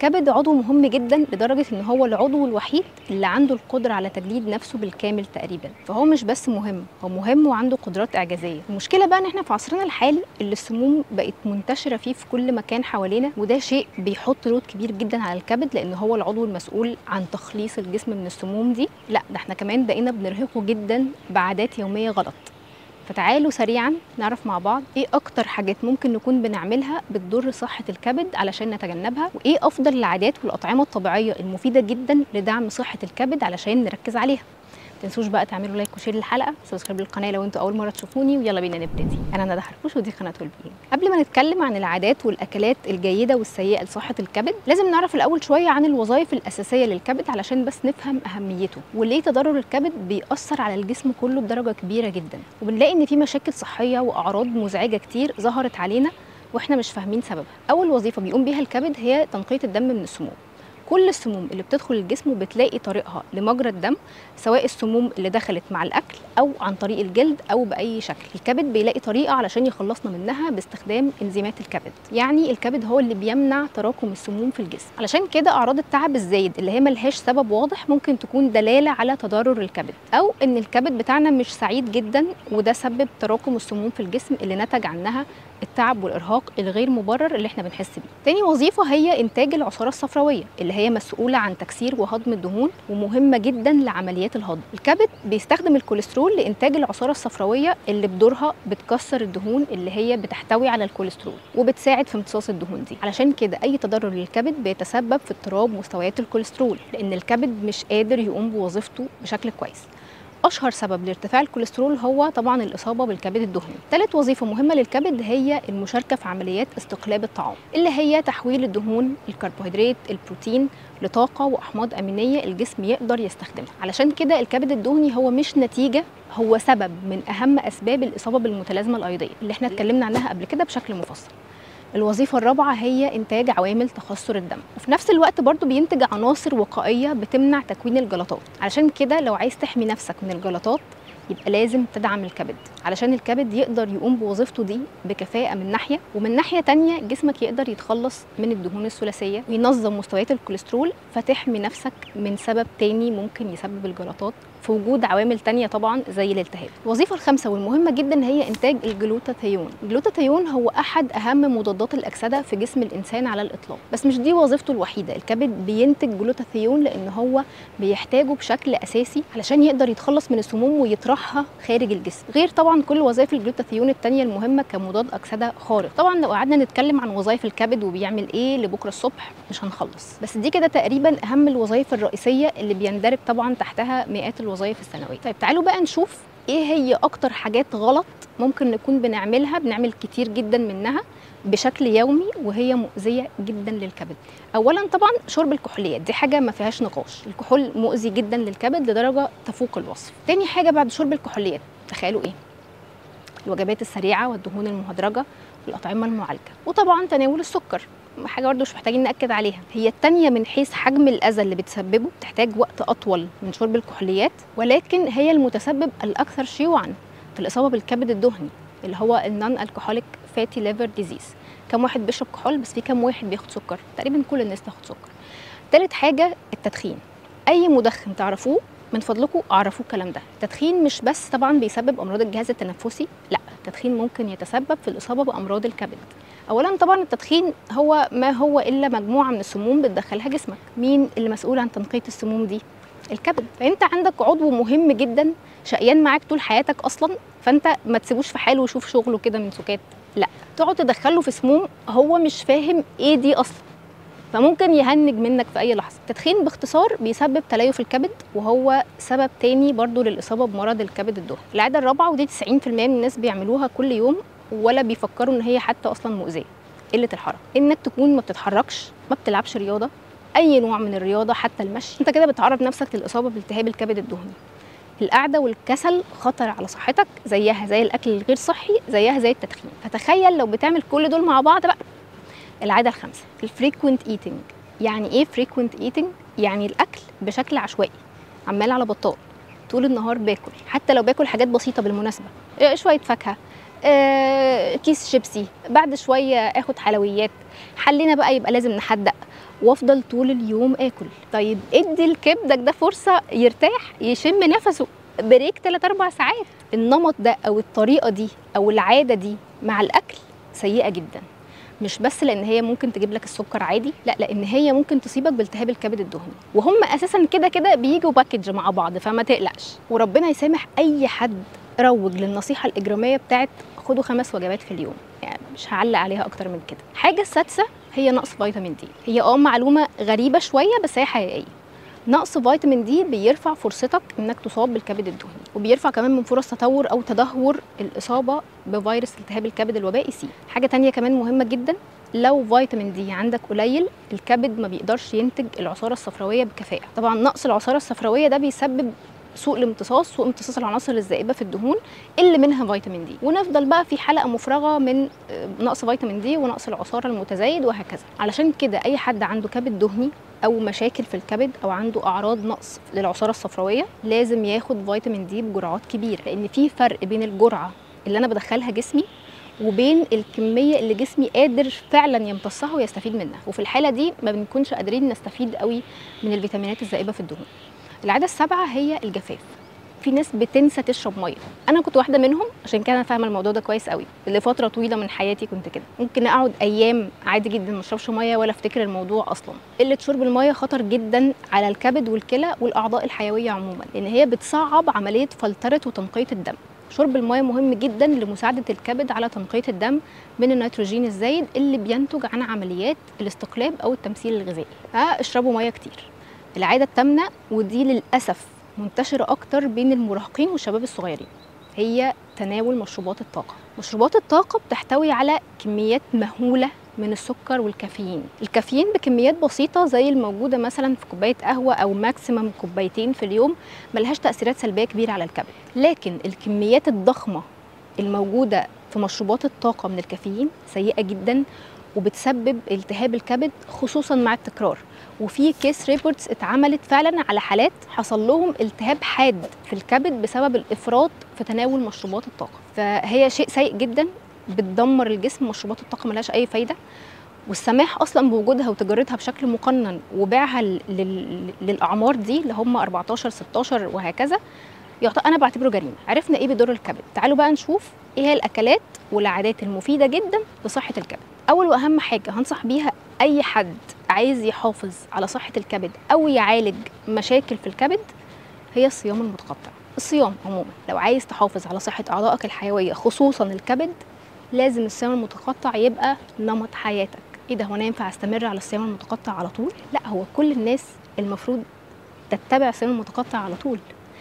الكبد عضو مهم جدا لدرجه ان هو العضو الوحيد اللي عنده القدره على تجديد نفسه بالكامل تقريبا فهو مش بس مهم هو مهم وعنده قدرات اعجازيه المشكله بقى ان احنا في عصرنا الحالي اللي السموم بقت منتشره فيه في كل مكان حوالينا وده شيء بيحط لود كبير جدا على الكبد لان هو العضو المسؤول عن تخليص الجسم من السموم دي لا ده احنا كمان بقينا بنرهقه جدا بعادات يوميه غلط فتعالوا سريعا نعرف مع بعض ايه اكتر حاجات ممكن نكون بنعملها بتضر صحه الكبد علشان نتجنبها وايه افضل العادات والاطعمه الطبيعيه المفيده جدا لدعم صحه الكبد علشان نركز عليها تنسوش بقى تعملوا لايك وشير للحلقه سبسكرايب للقناه لو انتوا اول مره تشوفوني ويلا بينا نبتدي انا ندى حركوش ودي قناه البين قبل ما نتكلم عن العادات والاكلات الجيده والسيئه لصحه الكبد لازم نعرف الاول شويه عن الوظائف الاساسيه للكبد علشان بس نفهم اهميته وليه تضرر الكبد بيأثر على الجسم كله بدرجه كبيره جدا وبنلاقي ان في مشاكل صحيه واعراض مزعجه كتير ظهرت علينا واحنا مش فاهمين سببها اول وظيفه بيقوم بيها الكبد هي تنقيه الدم من السموم كل السموم اللي بتدخل الجسم بتلاقي طريقها لمجرى الدم سواء السموم اللي دخلت مع الاكل او عن طريق الجلد او باي شكل الكبد بيلاقي طريقه علشان يخلصنا منها باستخدام انزيمات الكبد يعني الكبد هو اللي بيمنع تراكم السموم في الجسم علشان كده اعراض التعب الزايد اللي هي ملهاش سبب واضح ممكن تكون دلاله على تضرر الكبد او ان الكبد بتاعنا مش سعيد جدا وده سبب تراكم السموم في الجسم اللي نتج عنها التعب والارهاق الغير مبرر اللي احنا بنحس بيه تاني وظيفه هي انتاج العصاره الصفراويه اللي هي مسؤوله عن تكسير وهضم الدهون ومهمه جدا لعمليات الهضم الكبد بيستخدم الكوليسترول لانتاج العصاره الصفراويه اللي بدورها بتكسر الدهون اللي هي بتحتوي على الكوليسترول وبتساعد في امتصاص الدهون دي علشان كده اي تضرر للكبد بيتسبب في اضطراب مستويات الكوليسترول لان الكبد مش قادر يقوم بوظيفته بشكل كويس اشهر سبب لارتفاع الكوليسترول هو طبعا الاصابه بالكبد الدهني ثالث وظيفه مهمه للكبد هي المشاركه في عمليات استقلاب الطعام اللي هي تحويل الدهون الكربوهيدرات البروتين لطاقه واحماض امينيه الجسم يقدر يستخدمها علشان كده الكبد الدهني هو مش نتيجه هو سبب من اهم اسباب الاصابه بالمتلازمه الايضيه اللي احنا اتكلمنا عنها قبل كده بشكل مفصل الوظيفة الرابعة هي إنتاج عوامل تخثر الدم وفي نفس الوقت برضو بينتج عناصر وقائية بتمنع تكوين الجلطات علشان كده لو عايز تحمي نفسك من الجلطات يبقى لازم تدعم الكبد علشان الكبد يقدر يقوم بوظيفته دي بكفاءة من ناحية ومن ناحية تانية جسمك يقدر يتخلص من الدهون الثلاثية وينظم مستويات الكوليسترول فتحمي نفسك من سبب تاني ممكن يسبب الجلطات في وجود عوامل تانية طبعا زي الالتهاب الوظيفة الخامسة والمهمة جدا هي إنتاج الجلوتاثيون الجلوتاثيون هو أحد أهم مضادات الأكسدة في جسم الإنسان على الإطلاق بس مش دي وظيفته الوحيدة الكبد بينتج جلوتاثيون لأن هو بيحتاجه بشكل أساسي علشان يقدر يتخلص من السموم ويطرحها خارج الجسم غير طبعا كل وظائف الجلوتاثيون التانية المهمة كمضاد أكسدة خارق طبعا لو قعدنا نتكلم عن وظائف الكبد وبيعمل إيه لبكرة الصبح مش هنخلص بس دي كده تقريبا أهم الوظائف الرئيسية اللي بيندرج طبعا تحتها مئات الوظائف السنويه طيب تعالوا بقى نشوف ايه هي اكتر حاجات غلط ممكن نكون بنعملها بنعمل كتير جدا منها بشكل يومي وهي مؤذيه جدا للكبد اولا طبعا شرب الكحوليات دي حاجه ما فيهاش نقاش الكحول مؤذي جدا للكبد لدرجه تفوق الوصف تاني حاجه بعد شرب الكحوليات تخيلوا ايه الوجبات السريعه والدهون المهدرجه والاطعمه المعالجه وطبعا تناول السكر حاجه برضه مش محتاجين ناكد عليها هي التانية من حيث حجم الاذى اللي بتسببه تحتاج وقت اطول من شرب الكحوليات ولكن هي المتسبب الاكثر شيوعا في الاصابه بالكبد الدهني اللي هو النون الكحوليك فاتي ليفر ديزيز كم واحد بيشرب كحول بس في كم واحد بياخد سكر تقريبا كل الناس تاخد سكر تالت حاجه التدخين اي مدخن تعرفوه من فضلكم اعرفوا الكلام ده التدخين مش بس طبعا بيسبب امراض الجهاز التنفسي لا التدخين ممكن يتسبب في الاصابه بامراض الكبد اولا طبعا التدخين هو ما هو الا مجموعه من السموم بتدخلها جسمك مين اللي مسؤول عن تنقيه السموم دي الكبد فانت عندك عضو مهم جدا شقيان معاك طول حياتك اصلا فانت ما تسيبوش في حاله وشوف شغله كده من سكات لا تقعد تدخله في سموم هو مش فاهم ايه دي اصلا فممكن يهنج منك في اي لحظه التدخين باختصار بيسبب تليف الكبد وهو سبب تاني برضو للاصابه بمرض الكبد الدهني العاده الرابعه ودي 90% من الناس بيعملوها كل يوم ولا بيفكروا ان هي حتى اصلا مؤذيه قله الحركه انك تكون ما بتتحركش ما بتلعبش رياضه اي نوع من الرياضه حتى المشي انت كده بتعرض نفسك للاصابه بالتهاب الكبد الدهني القعده والكسل خطر على صحتك زيها زي الاكل الغير صحي زيها زي التدخين فتخيل لو بتعمل كل دول مع بعض بقى العاده الخامسه الفريكوينت ايتنج يعني ايه فريكوينت ايتنج يعني الاكل بشكل عشوائي عمال على بطال طول النهار باكل حتى لو باكل حاجات بسيطه بالمناسبه إيه شويه فاكهه آه، كيس شيبسي بعد شويه اخد حلويات حلنا بقى يبقى لازم نحدق وافضل طول اليوم اكل طيب ادي لكبدك ده فرصه يرتاح يشم نفسه بريك 3 4 ساعات النمط ده او الطريقه دي او العاده دي مع الاكل سيئه جدا مش بس لان هي ممكن تجيب لك السكر عادي لا لان هي ممكن تصيبك بالتهاب الكبد الدهني وهم اساسا كده كده بيجوا باكج مع بعض فما تقلقش وربنا يسامح اي حد روج للنصيحه الاجراميه بتاعت خدوا خمس وجبات في اليوم يعني مش هعلق عليها اكتر من كده الحاجه السادسه هي نقص فيتامين دي هي اه معلومه غريبه شويه بس هي حقيقيه نقص فيتامين دي بيرفع فرصتك انك تصاب بالكبد الدهني وبيرفع كمان من فرص تطور او تدهور الاصابه بفيروس التهاب الكبد الوبائي سي حاجه تانية كمان مهمه جدا لو فيتامين دي عندك قليل الكبد ما بيقدرش ينتج العصاره الصفراويه بكفاءه طبعا نقص العصاره الصفراويه ده بيسبب سوء الامتصاص سوء امتصاص العناصر الزائبه في الدهون اللي منها فيتامين دي ونفضل بقى في حلقه مفرغه من نقص فيتامين دي ونقص العصاره المتزايد وهكذا علشان كده اي حد عنده كبد دهني او مشاكل في الكبد او عنده اعراض نقص للعصاره الصفراويه لازم ياخد فيتامين دي بجرعات كبيره لان في فرق بين الجرعه اللي انا بدخلها جسمي وبين الكميه اللي جسمي قادر فعلا يمتصها ويستفيد منها وفي الحاله دي ما بنكونش قادرين نستفيد قوي من الفيتامينات الزائبه في الدهون العاده السابعه هي الجفاف في ناس بتنسى تشرب ميه انا كنت واحده منهم عشان كده انا فاهمه الموضوع ده كويس قوي لفتره طويله من حياتي كنت كده ممكن اقعد ايام عادي جدا ما اشربش ميه ولا افتكر الموضوع اصلا قله شرب الميه خطر جدا على الكبد والكلى والاعضاء الحيويه عموما لان هي بتصعب عمليه فلتره وتنقيه الدم شرب الميه مهم جدا لمساعده الكبد على تنقيه الدم من النيتروجين الزايد اللي بينتج عن عمليات الاستقلاب او التمثيل الغذائي فاشربوا ميه كتير العاده الثامنه ودي للاسف منتشره اكتر بين المراهقين والشباب الصغيرين هي تناول مشروبات الطاقه مشروبات الطاقه بتحتوي على كميات مهوله من السكر والكافيين الكافيين بكميات بسيطة زي الموجودة مثلا في كوباية قهوة أو ماكسيمم كوبايتين في اليوم ملهاش تأثيرات سلبية كبيرة على الكبد لكن الكميات الضخمة الموجودة في مشروبات الطاقة من الكافيين سيئة جدا وبتسبب التهاب الكبد خصوصا مع التكرار وفي كيس ريبورتس اتعملت فعلا على حالات حصل لهم التهاب حاد في الكبد بسبب الافراط في تناول مشروبات الطاقه فهي شيء سيء جدا بتدمر الجسم مشروبات الطاقه ملهاش اي فايده والسماح اصلا بوجودها وتجارتها بشكل مقنن وبيعها لل... للاعمار دي اللي هم 14 16 وهكذا يعتبر انا بعتبره جريمه عرفنا ايه بيضر الكبد تعالوا بقى نشوف ايه هي الاكلات والعادات المفيده جدا لصحه الكبد اول واهم حاجه هنصح بيها اي حد عايز يحافظ على صحه الكبد او يعالج مشاكل في الكبد هي الصيام المتقطع الصيام عموما لو عايز تحافظ على صحه اعضائك الحيويه خصوصا الكبد لازم الصيام المتقطع يبقى نمط حياتك ايه ده هو انا ينفع استمر على الصيام المتقطع على طول لا هو كل الناس المفروض تتبع الصيام المتقطع على طول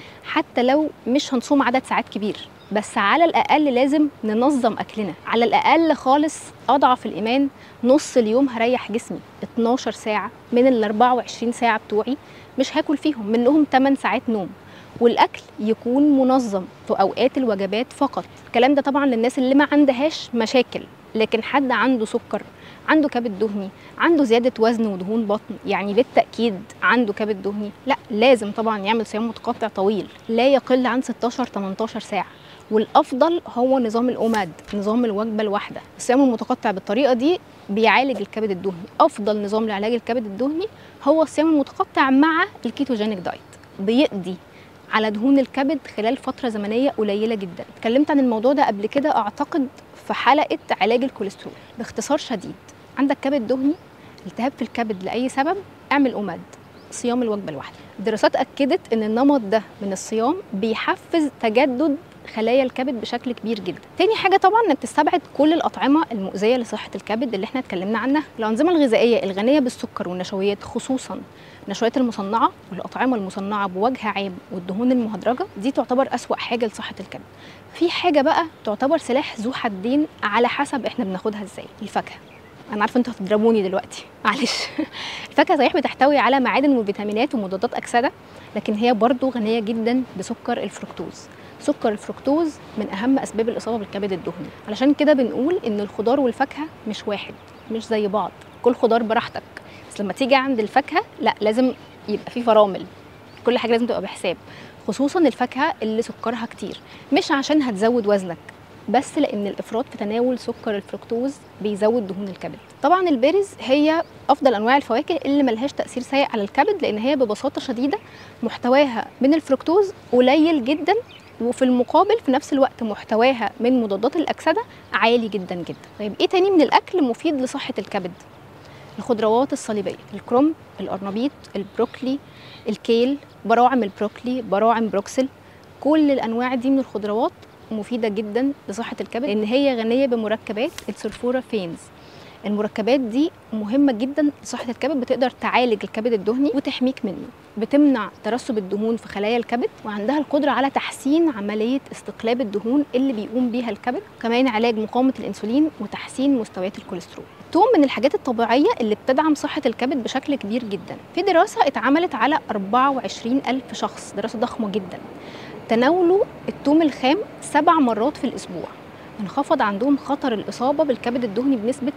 حتى لو مش هنصوم عدد ساعات كبير بس على الاقل لازم ننظم اكلنا على الاقل خالص اضعف الايمان نص اليوم هريح جسمي 12 ساعه من ال 24 ساعه بتوعي مش هاكل فيهم منهم 8 ساعات نوم والاكل يكون منظم في اوقات الوجبات فقط الكلام ده طبعا للناس اللي ما عندهاش مشاكل لكن حد عنده سكر عنده كبد دهني عنده زياده وزن ودهون بطن يعني بالتاكيد عنده كبد دهني لا لازم طبعا يعمل صيام متقطع طويل لا يقل عن 16 18 ساعه والافضل هو نظام الاوماد نظام الوجبه الواحده الصيام المتقطع بالطريقه دي بيعالج الكبد الدهني افضل نظام لعلاج الكبد الدهني هو الصيام المتقطع مع الكيتوجينيك دايت بيقضي على دهون الكبد خلال فتره زمنيه قليله جدا اتكلمت عن الموضوع ده قبل كده اعتقد في حلقه علاج الكوليسترول باختصار شديد عندك كبد دهني التهاب في الكبد لاي سبب اعمل اوماد صيام الوجبه الواحده الدراسات اكدت ان النمط ده من الصيام بيحفز تجدد خلايا الكبد بشكل كبير جدا تاني حاجه طبعا انك تستبعد كل الاطعمه المؤذيه لصحه الكبد اللي احنا اتكلمنا عنها الانظمه الغذائيه الغنيه بالسكر والنشويات خصوصا النشويات المصنعه والاطعمه المصنعه بوجه عام والدهون المهدرجه دي تعتبر اسوا حاجه لصحه الكبد في حاجه بقى تعتبر سلاح ذو حدين على حسب احنا بناخدها ازاي الفاكهه انا عارفه انتوا هتضربوني دلوقتي معلش الفاكهه صحيح بتحتوي على معادن وفيتامينات ومضادات اكسده لكن هي برضو غنيه جدا بسكر الفركتوز سكر الفركتوز من اهم اسباب الاصابه بالكبد الدهني علشان كده بنقول ان الخضار والفاكهه مش واحد مش زي بعض كل خضار براحتك بس لما تيجي عند الفاكهه لا لازم يبقى في فرامل كل حاجه لازم تبقى بحساب خصوصا الفاكهه اللي سكرها كتير مش عشان هتزود وزنك بس لان الافراط في تناول سكر الفركتوز بيزود دهون الكبد طبعا البيرز هي افضل انواع الفواكه اللي ملهاش تاثير سيء على الكبد لان هي ببساطه شديده محتواها من الفركتوز قليل جدا وفي المقابل في نفس الوقت محتواها من مضادات الاكسده عالي جدا جدا طيب ايه تاني من الاكل مفيد لصحه الكبد الخضروات الصليبيه الكرنب القرنبيط البروكلي الكيل براعم البروكلي براعم بروكسل كل الانواع دي من الخضروات مفيده جدا لصحه الكبد لان هي غنيه بمركبات السلفورافينز المركبات دي مهمه جدا لصحه الكبد بتقدر تعالج الكبد الدهني وتحميك منه بتمنع ترسب الدهون في خلايا الكبد وعندها القدره على تحسين عمليه استقلاب الدهون اللي بيقوم بيها الكبد كمان علاج مقاومه الانسولين وتحسين مستويات الكوليسترول الثوم من الحاجات الطبيعيه اللي بتدعم صحه الكبد بشكل كبير جدا في دراسه اتعملت على 24 ألف شخص دراسه ضخمه جدا تناولوا الثوم الخام سبع مرات في الاسبوع انخفض عندهم خطر الاصابه بالكبد الدهني بنسبه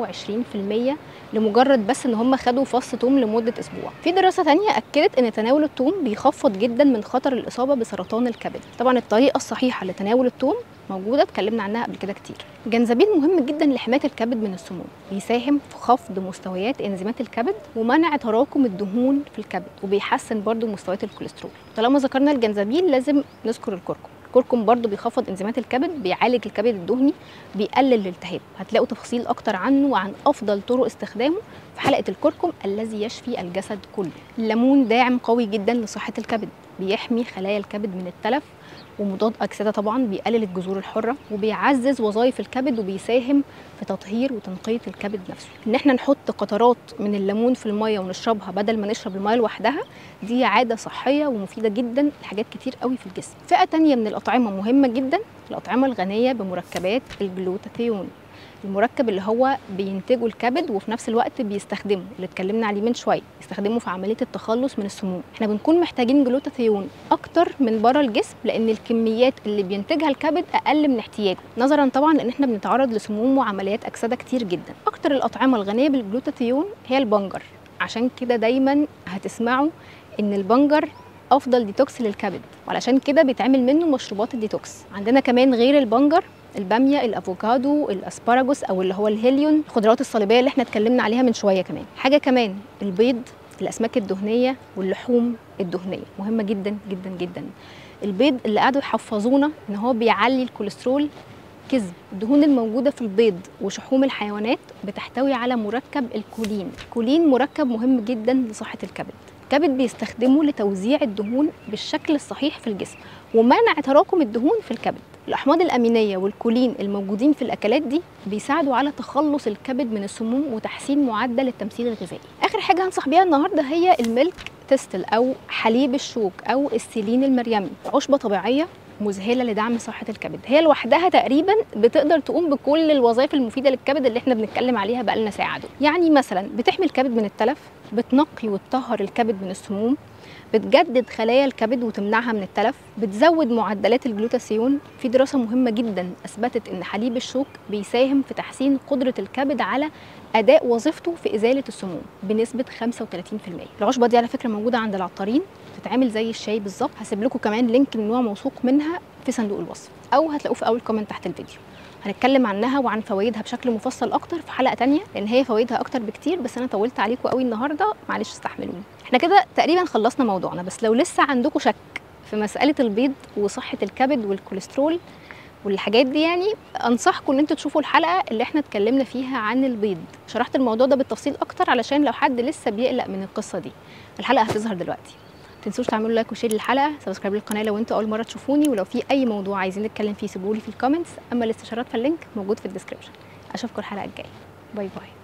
29% لمجرد بس ان هم خدوا فص توم لمده اسبوع في دراسه ثانيه اكدت ان تناول الثوم بيخفض جدا من خطر الاصابه بسرطان الكبد طبعا الطريقه الصحيحه لتناول الثوم موجوده اتكلمنا عنها قبل كده كتير الجنزبيل مهم جدا لحمايه الكبد من السموم بيساهم في خفض مستويات انزيمات الكبد ومنع تراكم الدهون في الكبد وبيحسن برضو مستويات الكوليسترول طالما ذكرنا الجنزبيل لازم نذكر الكركم الكركم برضو بيخفض انزيمات الكبد بيعالج الكبد الدهني بيقلل الالتهاب هتلاقوا تفاصيل اكتر عنه وعن افضل طرق استخدامه في حلقه الكركم الذي يشفي الجسد كله الليمون داعم قوي جدا لصحه الكبد بيحمي خلايا الكبد من التلف ومضاد اكسده طبعا بيقلل الجذور الحره وبيعزز وظائف الكبد وبيساهم في تطهير وتنقيه الكبد نفسه ان احنا نحط قطرات من الليمون في الميه ونشربها بدل ما نشرب الميه لوحدها دي عاده صحيه ومفيده جدا لحاجات كتير قوي في الجسم فئه تانية من الاطعمه مهمه جدا الاطعمه الغنيه بمركبات الجلوتاثيون المركب اللي هو بينتجه الكبد وفي نفس الوقت بيستخدمه اللي اتكلمنا عليه من شويه بيستخدمه في عمليه التخلص من السموم احنا بنكون محتاجين جلوتاثيون اكتر من بره الجسم لان الكميات اللي بينتجها الكبد اقل من احتياجه نظرا طبعا لان احنا بنتعرض لسموم وعمليات اكسده كتير جدا اكتر الاطعمه الغنيه بالجلوتاثيون هي البنجر عشان كده دايما هتسمعوا ان البنجر افضل ديتوكس للكبد وعلشان كده بيتعمل منه مشروبات الديتوكس عندنا كمان غير البنجر الباميه الافوكادو الاسباراجوس او اللي هو الهيليون الخضروات الصليبيه اللي احنا اتكلمنا عليها من شويه كمان حاجه كمان البيض الاسماك الدهنيه واللحوم الدهنيه مهمه جدا جدا جدا البيض اللي قعدوا يحفظونا ان هو بيعلي الكوليسترول كذب الدهون الموجوده في البيض وشحوم الحيوانات بتحتوي على مركب الكولين الكولين مركب مهم جدا لصحه الكبد الكبد بيستخدمه لتوزيع الدهون بالشكل الصحيح في الجسم ومنع تراكم الدهون في الكبد الاحماض الامينيه والكولين الموجودين في الاكلات دي بيساعدوا على تخلص الكبد من السموم وتحسين معدل التمثيل الغذائي اخر حاجه هنصح بيها النهارده هي الميلك تستل او حليب الشوك او السيلين المريمي عشبه طبيعيه مذهله لدعم صحه الكبد هي لوحدها تقريبا بتقدر تقوم بكل الوظائف المفيده للكبد اللي احنا بنتكلم عليها بقالنا ساعه دول يعني مثلا بتحمي الكبد من التلف بتنقي وتطهر الكبد من السموم بتجدد خلايا الكبد وتمنعها من التلف بتزود معدلات الجلوتاثيون في دراسه مهمه جدا اثبتت ان حليب الشوك بيساهم في تحسين قدره الكبد على اداء وظيفته في ازاله السموم بنسبه 35% العشبه دي على فكره موجوده عند العطارين بتتعمل زي الشاي بالظبط هسيب لكم كمان لينك من نوع موثوق منها في صندوق الوصف او هتلاقوه في اول كومنت تحت الفيديو هنتكلم عنها وعن فوائدها بشكل مفصل اكتر في حلقه تانية لان هي فوائدها اكتر بكتير بس انا طولت عليكم قوي النهارده معلش استحملوني احنا كده تقريبا خلصنا موضوعنا بس لو لسه عندكم شك في مساله البيض وصحه الكبد والكوليسترول والحاجات دي يعني انصحكم ان انتوا تشوفوا الحلقه اللي احنا اتكلمنا فيها عن البيض شرحت الموضوع ده بالتفصيل اكتر علشان لو حد لسه بيقلق من القصه دي الحلقه هتظهر دلوقتي تنسوش تعملوا لايك وشير للحلقه سبسكرايب للقناه لو انتوا اول مره تشوفوني ولو في اي موضوع عايزين نتكلم فيه سيبولي في الكومنتس اما الاستشارات فاللينك موجود في الديسكربشن اشوفكم الحلقه الجايه باي باي